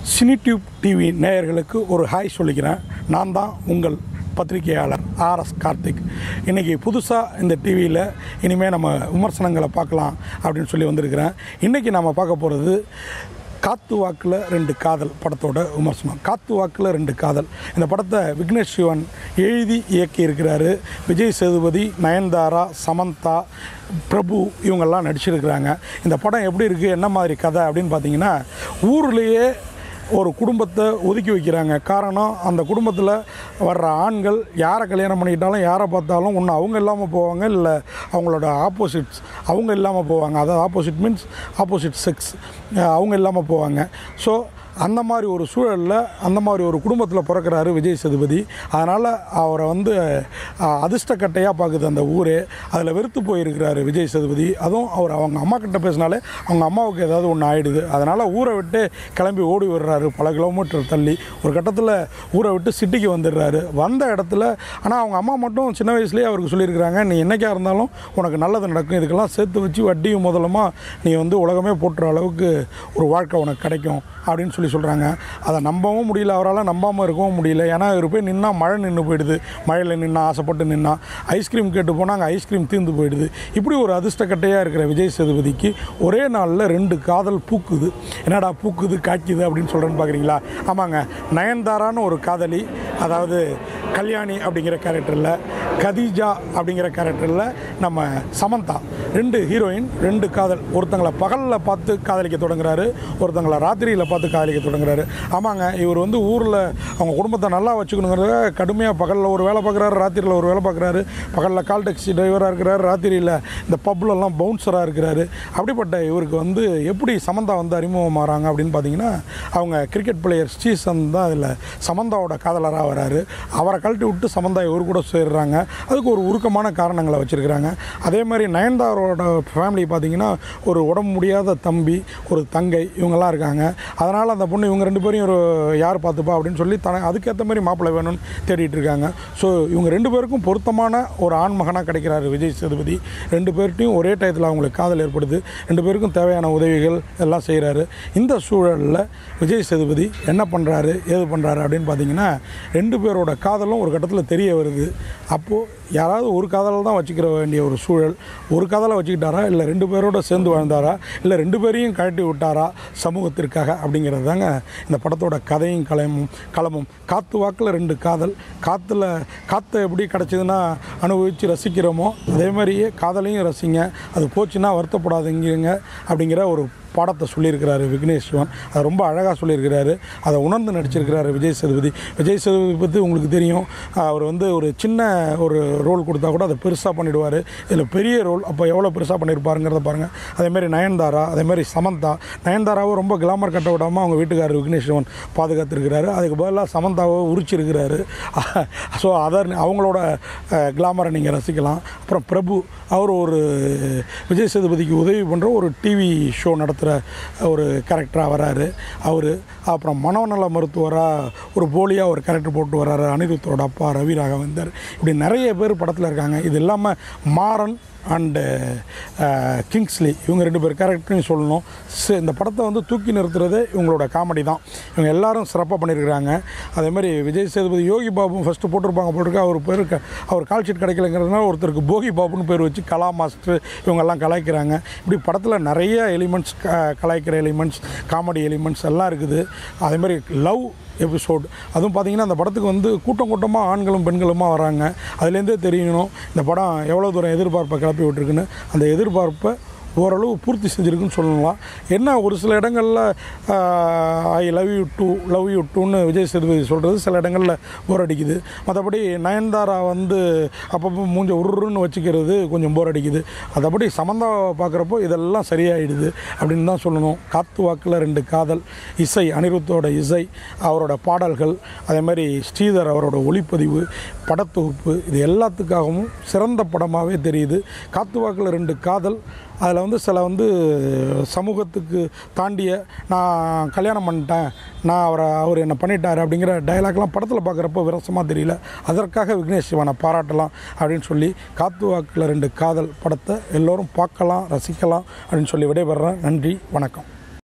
cine tube TV நேயர்களுக்கு ஒரு hi சொல்லிக்கிறேன் நான் தான் உங்கள் பத்திரிகையாளர் ஆர்எஸ் கார்த்திக் இன்றைக்கி புதுசாக இந்த டிவியில் இனிமேல் நம்ம விமர்சனங்களை பார்க்கலாம் அப்படின்னு சொல்லி வந்திருக்கிறேன் இன்றைக்கி நம்ம பார்க்க போகிறது காத்து வாக்கில் ரெண்டு காதல் படத்தோட விமர்சனம் காத்து வாக்கில் ரெண்டு காதல் இந்த படத்தை விக்னேஷ் சிவன் எழுதி இயக்கி இருக்கிறாரு விஜய் சேதுபதி நயன்தாரா சமந்தா பிரபு இவங்கெல்லாம் நடிச்சிருக்கிறாங்க இந்த படம் எப்படி இருக்குது என்ன மாதிரி கதை அப்படின்னு பார்த்தீங்கன்னா ஊர்லேயே ஒரு குடும்பத்தை ஒதுக்கி வைக்கிறாங்க காரணம் அந்த குடும்பத்தில் வர்ற ஆண்கள் யாரை கல்யாணம் பண்ணிக்கிட்டாலும் யாரை பார்த்தாலும் ஒன்று அவங்க இல்லாமல் போவாங்க இல்லை அவங்களோட ஆப்போசிட்ஸ் அவங்க இல்லாமல் போவாங்க அதாவது ஆப்போசிட் மீன்ஸ் ஆப்போசிட் செக்ஸ் அவங்க இல்லாமல் போவாங்க ஸோ அந்த மாதிரி ஒரு சூழலில் அந்த மாதிரி ஒரு குடும்பத்தில் பிறக்கிறாரு விஜய் சேதுபதி அதனால் அவரை வந்து அஹ், அதிர்ஷ்டக்கட்டையாக பார்க்குது அந்த ஊரே அதில் வெறுத்து போயிருக்கிறாரு விஜய் சேதுபதி அதுவும் அவர் அவங்க அம்மா கிட்ட பேசினாலே அவங்க அம்மாவுக்கு ஏதாவது ஒன்று ஆயிடுது அதனால் ஊரை விட்டு கிளம்பி ஓடி வர்றாரு பல கிலோமீட்டர் தள்ளி ஒரு கட்டத்தில் ஊரை விட்டு சிட்டிக்கு வந்துடுறாரு வந்த இடத்துல ஆனால் அவங்க அம்மா மட்டும் சின்ன வயசுலேயே அவருக்கு சொல்லியிருக்கிறாங்க நீ என்னைக்கா இருந்தாலும் உனக்கு நல்லது நடக்கும் இதுக்கெல்லாம் சேர்த்து வச்சு வட்டியும் முதலமாக நீ வந்து உலகமே போட்டுற அளவுக்கு ஒரு வாழ்க்கை உனக்கு கிடைக்கும் அப்படின்னு சொல்லி சொல்கிறாங்க அதை நம்பவும் முடியல அவரால் நம்பாமல் இருக்கவும் முடியல ஏன்னா இவர் போய் நின்னா மழை நின்று போயிடுது மழையில் நின்னா ஆசைப்பட்டு நின்னா ஐஸ்கிரீம் கேட்டு போனால் அங்கே ஐஸ்கிரீம் தீர்ந்து போயிடுது இப்படி ஒரு அதிர்ஷ்டக்கட்டையாக இருக்கிற விஜய் சேதுபதிக்கு ஒரே நாளில் ரெண்டு காதல் பூக்குது என்னடா பூக்குது காய்க்குது அப்படின்னு சொல்கிறேன்னு பார்க்குறீங்களா ஆமாங்க நயன்தாரான்னு ஒரு காதலி அதாவது கல்யாணி அப்படிங்கிற கேரக்டரில் கதீஜா அப்படிங்கிற கேரக்டரில் நம்ம சமந்தா ரெண்டு ஹீரோயின் ரெண்டு காதல் ஒருத்தங்களை பகலில் பார்த்து காதலிக்க தொடங்குறாரு ஒருத்தங்களை ராத்திரியில் பார்த்து காதலிக்க தொடங்குறாரு ஆமாங்க இவர் வந்து ஊரில் அவங்க குடும்பத்தை நல்லா வச்சுக்கணுங்கிறத கடுமையாக பகலில் ஒரு வேலை பார்க்குறாரு ராத்திரியில் ஒரு வேலை பார்க்குறாரு பகலில் கால் டாக்ஸி டிரைவராக இருக்கிறாரு ராத்திரியில் இந்த பப்லெல்லாம் பவுன்சராக இருக்கிறாரு அப்படிப்பட்ட இவருக்கு வந்து எப்படி சமந்தா வந்து அறிமுகமாகறாங்க அப்படின்னு பார்த்தீங்கன்னா அவங்க கிரிக்கெட் பிளேயர் ஸ்ரீசந்த் தான் அதில் சமந்தாவோட காதலராக வராரு அவரை கழட்டி விட்டு சமந்தா இவர் கூட சேர்றாங்க அதுக்கு ஒரு உருக்கமான காரணங்களை வச்சுருக்கிறாங்க அதே மாதிரி நயன்தாரோட ஃபேமிலி பார்த்தீங்கன்னா ஒரு உடம்பு முடியாத தம்பி ஒரு தங்கை இவங்கெல்லாம் இருக்காங்க அதனால் அந்த பொண்ணு இவங்க ரெண்டு பேரையும் ஒரு யார் பார்த்துப்பா அப்படின்னு சொல்லி தன அதுக்கேற்ற மாதிரி மாப்பிள்ளை வேணும்னு தேடிட்டு இருக்காங்க ஸோ இவங்க ரெண்டு பேருக்கும் பொருத்தமான ஒரு ஆண் மகனாக கிடைக்கிறாரு விஜய் சேதுபதி ரெண்டு பேர்ட்டையும் ஒரே டயத்தில் அவங்களுக்கு காதல் ஏற்படுது ரெண்டு பேருக்கும் தேவையான உதவிகள் எல்லாம் செய்கிறாரு இந்த சூழலில் விஜய் சேதுபதி என்ன பண்ணுறாரு ஏது பண்ணுறாரு அப்படின்னு பார்த்தீங்கன்னா ரெண்டு பேரோட காதலும் ஒரு கட்டத்தில் தெரிய வருது அப்போது யாராவது ஒரு காதலை தான் வச்சுக்கிற வேண்டிய ஒரு சூழல் ஒரு காதலை வச்சுக்கிட்டாரா இல்லை ரெண்டு பேரோட சேர்ந்து வாழ்ந்தாரா இல்லை ரெண்டு பேரையும் கழட்டி விட்டாரா சமூகத்திற்காக அப்படிங்கிறது தாங்க இந்த படத்தோட கதையும் கலமும் களமும் காற்று வாக்கில் ரெண்டு காதல் காற்றுல காற்று எப்படி கிடச்சிதுன்னா அனுபவித்து ரசிக்கிறோமோ அதே மாதிரியே காதலையும் ரசிங்க அது போச்சுன்னா வருத்தப்படாதீங்க அப்படிங்கிற ஒரு பாடத்தை சொல்லியிருக்கிறாரு விக்னேஷ் சிவன் அதை ரொம்ப அழகாக சொல்லியிருக்கிறாரு அதை உணர்ந்து நடிச்சிருக்கிறாரு விஜய் சேதுபதி விஜய் சேதுபதி பற்றி உங்களுக்கு தெரியும் அவர் வந்து ஒரு சின்ன ஒரு ரோல் கொடுத்தா கூட அதை பெருசாக பண்ணிடுவார் இதில் பெரிய ரோல் அப்போ எவ்வளோ பெருசாக பண்ணியிருப்பாருங்கிறத பாருங்கள் அதேமாதிரி நயன்தாரா அதேமாதிரி சமந்தா நயன்தாராவை ரொம்ப கிளாமர் கட்ட விடாமல் அவங்க வீட்டுக்காரர் விக்னேஷ் சிவன் பாதுகாத்துருக்கிறாரு அதுக்கு பதிலாக சமந்தாவை உரிச்சிருக்கிறாரு ஸோ அதர் அவங்களோட கிளாமரை நீங்கள் ரசிக்கலாம் அப்புறம் பிரபு அவர் ஒரு விஜய் சேதுபதிக்கு உதவி பண்ணுற ஒரு டிவி ஷோ நடத்துகிற ஒரு கேரக்டராக வராரு அவர் அப்புறம் மனநல மருத்துவராக ஒரு போலியாக ஒரு கேரக்டர் போட்டு வர்றாரு அனிருத்தோட அப்பா ரவி ராகவேந்தர் இப்படி நிறைய பேர் படத்தில் இருக்காங்க இது இல்லாமல் மாறன் அண்டு கிங்ஸ்லி இவங்க ரெண்டு பேர் கேரக்டரையும் சொல்லணும் ச- இந்த படத்தை வந்து தூக்கி நிறுத்துறதே இவங்களோட காமெடி தான் இவங்க எல்லாரும் சிறப்பாக பண்ணியிருக்கிறாங்க அதே மாதிரி விஜய் சேதுபதி யோகி பாபு ஃபஸ்ட்டு போட்டிருப்பாங்க போட்டிருக்க அவர் பேர் க- அவர் கால் ஷீட் கிடைக்கலங்கிறதுனால ஒருத்தருக்கு போகி பாபுன்னு பேர் வச்சு கலா மாஸ்டர் இவங்கெல்லாம் கலாய்க்கிறாங்க இப்படி படத்தில் நிறைய எலிமெண்ட்ஸ் கலாய்க்கிற எலிமெண்ட்ஸ் காமெடி எலிமெண்ட்ஸ் எல்லாம் இருக்குது அதே மாதிரி லவ் எபிசோட் அதுவும் பார்த்தீங்கன்னா அந்த படத்துக்கு வந்து கூட்டம் கூட்டமாக ஆண்களும் பெண்களுமா வராங்க அதுலேருந்தே தெரியணும் இந்த படம் எவ்வளோ தூரம் எதிர்பார்ப்பை கிளப்பி விட்டுருக்குன்னு அந்த எதிர்பார்ப்பை ஓரளவு பூர்த்தி செஞ்சுருக்குன்னு சொல்லலாம் என்ன ஒரு சில இடங்களில் I love you too love you டூன்னு விஜய் சேதுபதி சொல்கிறது சில இடங்களில் போர் அடிக்குது மற்றபடி நயன்தாரா வந்து அப்பப்போ மூஞ்ச உருன்னு வச்சுக்கிறது கொஞ்சம் போர் அடிக்குது மற்றபடி சமந்தாவை பார்க்குறப்போ இதெல்லாம் சரியாயிடுது அப்படின்னு தான் சொல்லணும் காத்து வாக்கில் ரெண்டு காதல் இசை அனிருத்தோட இசை அவரோட பாடல்கள் அதே மாதிரி ஸ்ரீதர் அவரோட ஒளிப்பதிவு படத்தொகுப்பு இது எல்லாத்துக்காகவும் சிறந்த படமாகவே தெரியுது காத்து வாக்கில் ரெண்டு காதல் அதில் வந்து சில வந்து சமூகத்துக்கு தாண்டிய நான் கல்யாணம் பண்ணிட்டேன் நான் அவரை அவர் என்ன பண்ணிட்டார் அப்படிங்கிற டயலாக்லாம் படத்தில் பார்க்குறப்போ விரசமாக தெரியல அதற்காக விக்னேஷ் சிவனை பாராட்டலாம் அப்படின்னு சொல்லி காத்து வாக்கில் ரெண்டு காதல் படத்தை எல்லோரும் பார்க்கலாம் ரசிக்கலாம் அப்படின்னு சொல்லி விடைபெறேன் நன்றி வணக்கம்